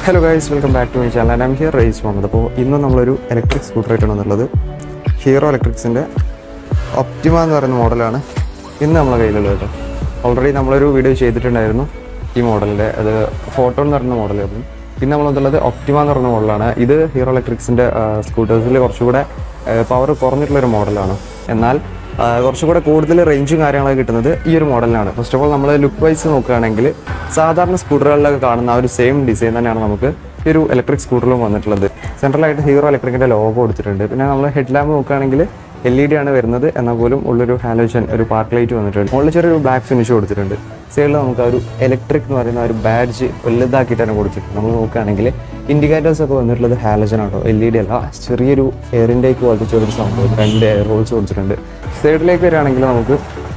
Hello guys welcome back to my channel and I'm here Raees Muhammad അപ്പോൾ ഇന്ന് നമ്മളൊരു electric scooter ആയിട്ടാണ് വന്നുള്ളത് ഹീറോ ഇലക്ട്രിക്സിൻ്റെ ഒപ്റ്റിമ എന്ന് പറയുന്ന മോഡലാണ് ഇന്ന് നമ്മളെ കയ്യിലുള്ളത് കേട്ടോ ഓൾറെഡി നമ്മളൊരു വീഡിയോ ചെയ്തിട്ടുണ്ടായിരുന്നു ഈ മോഡലിൻ്റെ അത് ഫോട്ടോ എന്ന് പറയുന്ന മോഡലായിരുന്നു പിന്നെ നമ്മൾ വന്നുള്ളത് ഒപ്റ്റിമ എന്ന് പറയുന്ന മോഡലാണ് ഇത് ഹീറോ ഇലക്ട്രിക്സിൻ്റെ സ്കൂട്ടേഴ്സിൽ കുറച്ചുകൂടെ പവർ കുറഞ്ഞിട്ടുള്ളൊരു മോഡലാണ് എന്നാൽ ആ, കുറച്ചുകൂടെ കൂടുതൽ റേഞ്ചും കാര്യങ്ങളൊക്കെ കിട്ടുന്നത് ഈ ഒരു മോഡലിനാണ് ഫസ്റ്റ് ഓഫ് ഓൾ നമ്മൾ ലുക്ക് വൈസ് നോക്കുകയാണെങ്കിൽ സാധാരണ സ്കൂട്ടറുകളിലൊക്കെ കാണുന്ന ആ ഒരു സെയിം ഡിസൈൻ തന്നെയാണ് നമുക്ക് ഈ ഒരു ഇലക്ട്രിക് സ്കൂട്ടറിലും വന്നിട്ടുള്ളത് സെൻട്രലായിട്ട് ഹീറോ ഇലക്ട്രിക്കിൻ്റെ ലോഗോ കൊടുത്തിട്ടുണ്ട് പിന്നെ നമ്മൾ ഹെഡ് ലാമ്പ് നോക്കുകയാണെങ്കിൽ എൽ ഇ ഡി ആണ് വരുന്നത് എന്നാൽ പോലും ഉള്ളൊരു ഹാലോജൻ ഒരു പാർക്ക് ലൈറ്റ് വന്നിട്ടുണ്ട് മുകളിൽ ചെറിയൊരു ബ്ലാക്ക് ഫിനിഷ് കൊടുത്തിട്ടുണ്ട് സൈഡിൽ നമുക്ക് ആ ഒരു ഇലക്ട്രിക് എന്ന് പറയുന്ന ആ ഒരു ബാഡ്ജ് വലുതാക്കിയിട്ടാണ് കൊടുത്തിട്ടുണ്ട് നമ്മൾ നോക്കുകയാണെങ്കിൽ ഇൻഡിക്കേറ്റേഴ്സ് ഒക്കെ വന്നിട്ടുള്ളത് ഹാലജൻ ആട്ടോ എൽ ഇ ഡി അല്ല ചെറിയൊരു എയർ ഇൻടേക്ക് പോലത്തെ ചെറിയൊരു സംഭവം രണ്ട് എയർ ഹോൾസ് കൊടുത്തിട്ടുണ്ട് സൈഡിലേക്ക് വരികയാണെങ്കിൽ നമുക്ക്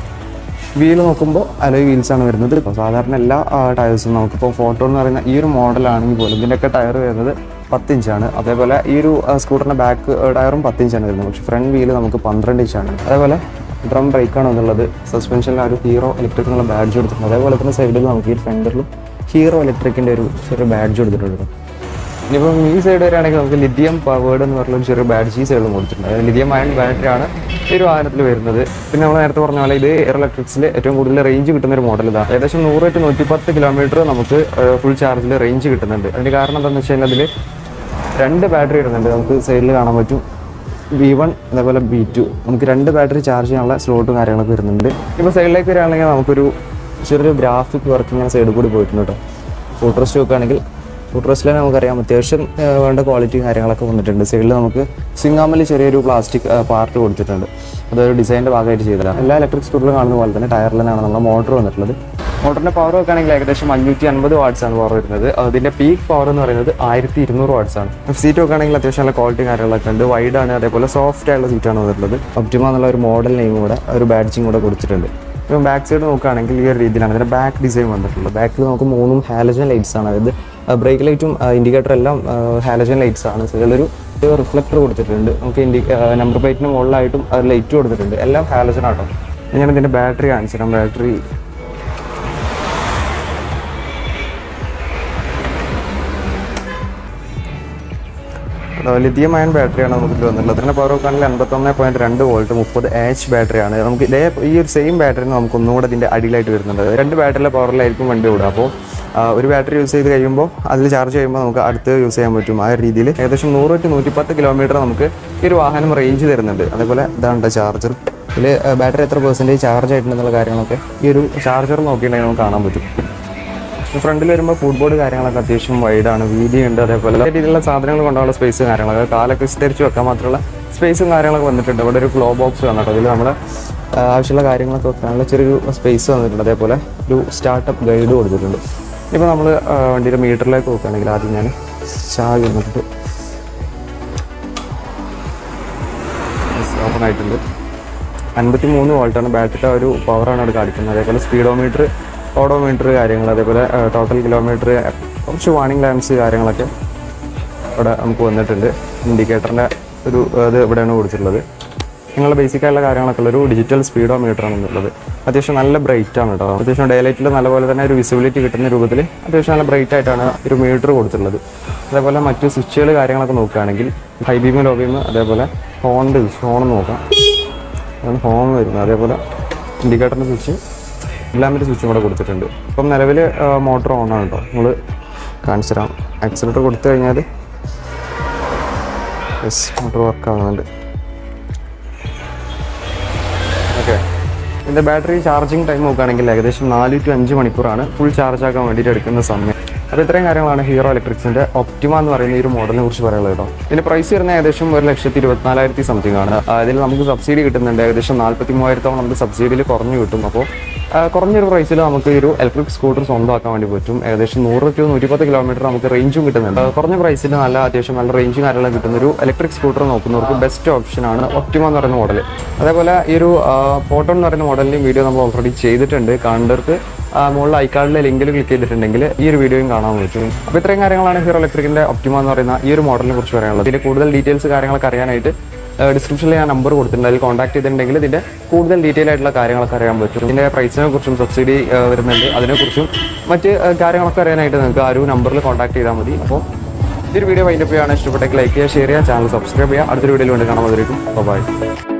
വീൽ നോക്കുമ്പോൾ അലോയ് വീൽസ് ആണ് വരുന്നത് ഇപ്പോൾ സാധാരണ എല്ലാ ടയർസും നമുക്കിപ്പോൾ ഫോട്ടോ എന്ന് പറയുന്ന ഈ ഒരു മോഡലാണെങ്കിൽ പോലും ഇതിൻ്റെയൊക്കെ ടയർ വരുന്നത് പത്ത് ഇഞ്ചാണ് അതേപോലെ ഈ ഒരു സ്കൂട്ടറിൻ്റെ ബാക്ക് ടയറും പത്ത് ഇഞ്ചാണ് വരുന്നത് പക്ഷേ ഫ്രണ്ട് വീല് നമുക്ക് പന്ത്രണ്ട് ഇഞ്ചാണ് അതേപോലെ ഡ്രം ബ്രേക്കാണ് എന്നുള്ളത് സസ്പെൻഷനിൽ ആ ഒരു ഹീറോ ഇലക്ട്രിക് എന്നുള്ള ബാഡ്ജ് കൊടുത്തിട്ടുണ്ട് അതേപോലെ തന്നെ സൈഡിൽ നമുക്ക് ഈ ഫ്രണ്ടിലും ഹീറോ ഇലക്ട്രിക്കിൻ്റെ ഒരു ചെറിയ ബാഡ്ജ് കൊടുത്തിട്ടുണ്ട് കേട്ടോ. ഇനിയിപ്പം ഈ സൈഡ് വരികയാണെങ്കിൽ നമുക്ക് ലിഥിയം പവേർഡ് എന്ന് പറഞ്ഞ ഒരു ചെറിയ ബാറ്ററി ഈ സൈഡിലും കൊടുത്തിട്ടുണ്ട് അതായത് ലിഥിയം അയൺ ബാറ്ററിയാണ് ഈ ഒരു വാഹനത്തിൽ വരുന്നത് പിന്നെ നമ്മൾ നേരത്തെ പറഞ്ഞ പോലെ ഇത് എയർ ഇലക്ട്രിക്സിൽ ഏറ്റവും കൂടുതൽ റേഞ്ച് കിട്ടുന്ന ഒരു മോഡൽ ഇതാണ് ഏകദേശം നൂറ് ടു നൂറ്റിപ്പത്ത് കിലോമീറ്റർ നമുക്ക് ഫുൾ ചാർജിൽ റേഞ്ച് കിട്ടുന്നുണ്ട് അതിന്റെ കാരണം എന്താണെന്ന് വെച്ച് കഴിഞ്ഞാൽ അതിൽ രണ്ട് ബാറ്ററി ഇടുന്നുണ്ട് നമുക്ക് സൈഡിൽ കാണാൻ പറ്റും ബി വൺ അതേപോലെ ബി ടു നമുക്ക് രണ്ട് ബാറ്ററി ചാർജ് ചെയ്യാനുള്ള സ്ലോട്ടും കാര്യങ്ങളൊക്കെ വരുന്നുണ്ട് ഇപ്പോൾ സൈഡിലേക്ക് വരികയാണെങ്കിൽ നമുക്കൊരു ചെറിയൊരു ഗ്രാഫിക് വർക്ക് ഇങ്ങനെ സൈഡിൽ കൂടി പോയിട്ടുണ്ട് കേട്ടോ ഫൂട്രസ്റ്റ് നോക്കുകയാണെങ്കിൽ ഫൂട്രസ്റ്റിൽ നമുക്കറിയാം അത്യാവശ്യം ആ, വേണ്ട ക്വാളിറ്റി കാര്യങ്ങളൊക്കെ വന്നിട്ടുണ്ട് സൈഡിൽ നമുക്ക് സിംഗാമലി ചെറിയൊരു പ്ലാസ്റ്റിക് പാർട്ട് കൊടുത്തിട്ടുണ്ട് അതൊരു ഡിസൈനിൻ്റെ ഭാഗമായിട്ട് ചെയ്തതാണ് എല്ലാ ഇലക്ട്രിക് സ്കൂട്ടറിലും കാണുന്ന പോലെ തന്നെ ടയറിലാണ് നമ്മുടെ മോട്ടർ വന്നിട്ടുള്ളത് മോട്ടറിൻ്റെ പവർ നോക്കുകയാണെങ്കിൽ ഏകദേശം അഞ്ഞൂറ്റി അൻപത് വാട്ട്സ് ആണ് പവർ വരുന്നത് അതിൻ്റെ പീക്ക് പവർ എന്ന് പറയുന്നത് ആയിരത്തി ഇരുന്നൂറ് വാട്ട്സ് ആണ് സീറ്റ് നോക്കുകയാണെങ്കിൽ അത്യാവശ്യം നല്ല ക്വാളിറ്റി കാര്യങ്ങളൊക്കെ ഉണ്ട് വൈഡ് ആണ് അതേപോലെ സോഫ്റ്റ് ആയിട്ടുള്ള സീറ്റാണ് വന്നിട്ടുള്ളത് ഒപ്റ്റിമ എന്നുള്ള ഒരു മോഡൽ നെയിം കൂടെ ഒരു ബാഡ്ജിങ് കൂടെ കൊടുത്തിട്ടുണ്ട് ഇപ്പം ബാക്ക് സൈഡ് നോക്കുകയാണെങ്കിൽ ഈ ഒരു രീതിയിലാണ് ഇതിൻ്റെ ബാക്ക് ഡിസൈൻ വന്നിട്ടുള്ളത് ബാക്കിൽ നമുക്ക് മൂന്നും ഹാലജൻ ലൈറ്റ്സ് ആണ് അതായത് ബ്രേക്ക് ലൈറ്റും ഇൻഡിക്കേറ്റർ എല്ലാം ഹാലജൻ ലൈറ്റ്സ് ആണ് ഇതിലൊരു റിഫ്ലക്ടർ കൊടുത്തിട്ടുണ്ട് നമുക്ക് ഇൻഡി നമ്പർ പ്ലേറ്റിന് മുകളിലായിട്ടും ലൈറ്റ് കൊടുത്തിട്ടുണ്ട് എല്ലാം ഹാലജൻ ആട്ടോ ഞാൻ ഇതിൻ്റെ ബാറ്ററി കാണിച്ചു തരാം ബാറ്ററി ലിഥിയം അയൺ ബാറ്ററിയാണ് നമുക്ക് ഇതിൽ വന്നിട്ടുള്ളത് അതിൻ്റെ പവർ നോക്കുകയാണെങ്കിൽ അൻപത്തൊന്ന് പോയിന്റ് രണ്ട് വോൾട്ട് മുപ്പത് എച്ച് ബാറ്ററിയാണ് നമുക്ക് ഇതേ ഈ ഒരു സെയിം ബാറ്ററി നമുക്ക് ഒന്നുകൂടെ ഇതിൻ്റെ അടിയിലായിട്ട് വരുന്നുണ്ട് രണ്ട് ബാറ്ററിയിലെ പവറിലായിരിക്കും വണ്ടി ഓടുക അപ്പോൾ ആ, ഒരു ബാറ്ററി യൂസ് ചെയ്ത് കഴിയുമ്പോൾ അതിൽ ചാർജ് ചെയ്യുമ്പോൾ നമുക്ക് അടുത്ത് യൂസ് ചെയ്യാൻ പറ്റും ആ ഒരു രീതിയിൽ ഏകദേശം നൂറ് ടു നൂറ്റിപ്പത്ത് കിലോമീറ്റർ നമുക്ക് ഈ ഒരു വാഹനം റേഞ്ച് തരുന്നുണ്ട് അതേപോലെ ഇതാണ് ചാർജർ ഇതിൽ ബാറ്ററി എത്ര പെർസെൻറ്റേജ് ചാർജ് ആയിട്ടുണ്ടെന്നുള്ള കാര്യങ്ങളൊക്കെ ഈ ഒരു ചാർജർ നോക്കിയിട്ടുണ്ടെങ്കിൽ നമുക്ക് കാണാൻ പറ്റും ഫ്രണ്ടിൽ വരുമ്പോൾ ഫുഡ് ബോർഡ് കാര്യങ്ങളൊക്കെ അത്യാവശ്യം വൈഡാണ് വീതിയുണ്ട് അതേപോലെ എല്ലാ രീതിയിലുള്ള സാധനങ്ങൾ കൊണ്ടുള്ള സ്പേസ് കാര്യങ്ങളൊക്കെ കാലൊക്കെ വിസ്തരിച്ച് വെക്കാൻ മാത്രമുള്ള സ്പേസും കാര്യങ്ങളൊക്കെ വന്നിട്ടുണ്ട് ഇവിടെ ഒരു ഗ്ലോ ബോക്സ് വന്നിട്ട് അതിൽ നമ്മുടെ ആ, ആവശ്യമുള്ള കാര്യങ്ങളൊക്കെ വെക്കാനുള്ള ചെറിയൊരു സ്പേസ് വന്നിട്ടുണ്ട് അതേപോലെ ഒരു സ്റ്റാർട്ടപ്പ് ഗൈഡ് കൊടുത്തിട്ടുണ്ട് ഇപ്പോൾ നമ്മൾ വണ്ടിയുടെ മീറ്ററിലേക്ക് നോക്കുകയാണെങ്കിൽ ആദ്യം ഞാൻ ചാവി വന്നിട്ട് ഓപ്പൺ ആയിട്ടുണ്ട് അൻപത്തി മൂന്ന് വോൾട്ടാണ് ബാറ്ററിയുടെ ഒരു പവറാണ് അവിടെ കാണിക്കുന്നത് അതേപോലെ സ്പീഡോമീറ്റർ ഓഡോമീറ്റർ കാര്യങ്ങൾ അതേപോലെ ടോട്ടൽ കിലോമീറ്റർ കുറച്ച് വാണിംഗ് ലാംപ്സ് കാര്യങ്ങളൊക്കെ ഇവിടെ നമുക്ക് വന്നിട്ടുണ്ട് ഇൻഡിക്കേറ്ററിൻ്റെ ഒരു ഇത് ഇവിടെയാണ് കൊടുത്തിട്ടുള്ളത് നിങ്ങളുടെ ബേസിക് ആയിട്ടുള്ള കാര്യങ്ങളൊക്കെ ഉള്ള ഒരു ഡിജിറ്റൽ സ്പീഡോമീറ്റർ ആണ് എന്നുള്ളത് അത്യാവശ്യം നല്ല ബ്രൈറ്റ് ആണ് കേട്ടോ അത്യാവശ്യം ഡേ ലൈറ്റിൽ നല്ലപോലെ തന്നെ ഒരു വിസിബിലിറ്റി കിട്ടുന്ന രൂപത്തിൽ അത്യാവശ്യം നല്ല ബ്രൈറ്റ് ആയിട്ടാണ് ഒരു മീറ്റർ കൊടുത്തിട്ടുള്ളത് അതേപോലെ മറ്റു സ്വിച്ചുകൾ കാര്യങ്ങളൊക്കെ നോക്കുകയാണെങ്കിൽ ഹൈ ബീം ലോ ബീം അതേപോലെ ഹോണിൻ്റെ ഹോൺ നോക്കാം അതാണ് ഹോം വരുന്നത് അതേപോലെ ഇൻഡിക്കേറ്ററിൻ്റെ സ്വിച്ച് എല്ലാമിൻ്റെ സ്വിച്ചും കൂടെ കൊടുത്തിട്ടുണ്ട് ഇപ്പം നിലവിൽ മോട്ടർ ഓൺ ആണ് കേട്ടോ നമ്മൾ കാണിച്ചു തരാം ആക്സിലേറ്റർ കൊടുത്തു കഴിഞ്ഞാൽ യെസ് മോട്ടർ വർക്ക് ആവുന്നുണ്ട് ഓക്കെ ഇതിൻ്റെ ബാറ്ററി ചാർജിങ് ടൈം നോക്കുകയാണെങ്കിൽ ഏകദേശം നാല് ടു അഞ്ച് മണിക്കൂറാണ് ഫുൾ ചാർജ് ആക്കാൻ വേണ്ടിയിട്ട് എടുക്കുന്ന സമയം അപ്പോൾ ഇത്രയും കാര്യങ്ങളാണ് ഹീറോ ഇലക്ട്രിക്സിൻ്റെ ഒപ്റ്റിമ എന്ന് പറയുന്ന ഈ ഒരു മോഡലിനെ കുറിച്ച് പറയാനുള്ളത് കേട്ടോ ഇതിൻ്റെ പ്രൈസ് വരുന്നത് ഏകദേശം ഒരു ലക്ഷത്തി ഇരുപത്തിനാലായിരത്തി സംതിങ് ആണ് ആ, ഇതിൽ നമുക്ക് സബ്സിഡി കിട്ടുന്നുണ്ട് ഏകദേശം നാൽപ്പത്തി മൂവായിരത്തോളം നമുക്ക് സബ്സിഡിയിൽ കുറഞ്ഞു കിട്ടും അപ്പോൾ ആ, കുറഞ്ഞൊരു പ്രൈസിൽ നമുക്ക് ഈ ഒരു ഇലക്ട്രിക് സ്കൂട്ടർ സ്വന്തമാക്കാൻ വേണ്ടി പറ്റും ഏകദേശം നൂറ് ടു നൂറ്റിപ്പത്ത് കിലോമീറ്റർ നമുക്ക് റേഞ്ചും കിട്ടുന്നുണ്ട് ആ, കുറഞ്ഞ പ്രൈസിൽ നല്ല അത്യാവശ്യം നല്ല റേഞ്ചും കാര്യങ്ങളും കിട്ടുന്ന ഒരു ഇലക്ട്രിക് സ്കൂട്ടർ നോക്കുന്നവർക്ക് ബെസ്റ്റ് ഓപ്ഷനാണ് ഒപ്റ്റിമ എന്ന് പറയുന്ന മോഡൽ അതേപോലെ ഈ ഒരു ഫോട്ടോ എന്ന് പറയുന്ന മോഡലിൻ്റെയും വീഡിയോ നമ്മൾ ഓൾറെഡി ചെയ്തിട്ടുണ്ട് കാണേണ്ടവർക്ക് ആ, മുകളിൽ ഐക്കാർഡിലെ ലിങ്കിൽ ക്ലിക്ക് ചെയ്തിട്ടുണ്ടെങ്കിൽ ഈ ഒരു വീഡിയോയും കാണാൻ പറ്റും അപ്പോൾ ഇത്രയും കാര്യങ്ങളാണ് ഹീറോ ഇലക്ട്രിക്കിൻ്റെ ഒപ്റ്റിമ എന്ന് പറയുന്ന ഈ ഒരു മോഡലിനെ കുറിച്ച് പറയാനുള്ളത് ഇതിൽ കൂടുതൽ ഡീറ്റെയിൽസ് കാര്യങ്ങളൊക്കെ അറിയാനായിട്ട് ഡിസ്ക്രിപ്ഷനിൽ ഞാൻ നമ്പർ കൊടുത്തിട്ടുണ്ട് അതിൽ കോൺടാക്ട് ചെയ്തിട്ടുണ്ടെങ്കിൽ ഇതിൻ്റെ കൂടുതൽ ഡീറ്റെയിൽ ആയിട്ടുള്ള കാര്യങ്ങളൊക്കെ അറിയാൻ പറ്റും ഇതിൻ്റെ പ്രൈസിനെ കുറിച്ചും സബ്സിഡി വരുന്നുണ്ട് അതിനെക്കുറിച്ചും മറ്റ് ഏഹ്, കാര്യങ്ങളൊക്കെ അറിയാനായിട്ട് നിങ്ങൾക്ക് ആ ഒരു നമ്പറിൽ കോൺടാക്ട് ചെയ്താൽ മതി അപ്പോൾ ഇതൊരു വീഡിയോ വൈൻഡപ്പ് ചെയ്യുകയാണ് ഇഷ്ടപ്പെട്ടെങ്കിൽ ലൈക്ക് ചെയ്യുക ഷെയർ ചെയ്യുക ചാനൽ സബ്സ്ക്രൈബ് ചെയ്യുക അടുത്തൊരു വീഡിയോയിൽ വേണ്ടി കാണാൻ മതിയായിരിക്കും ബൈ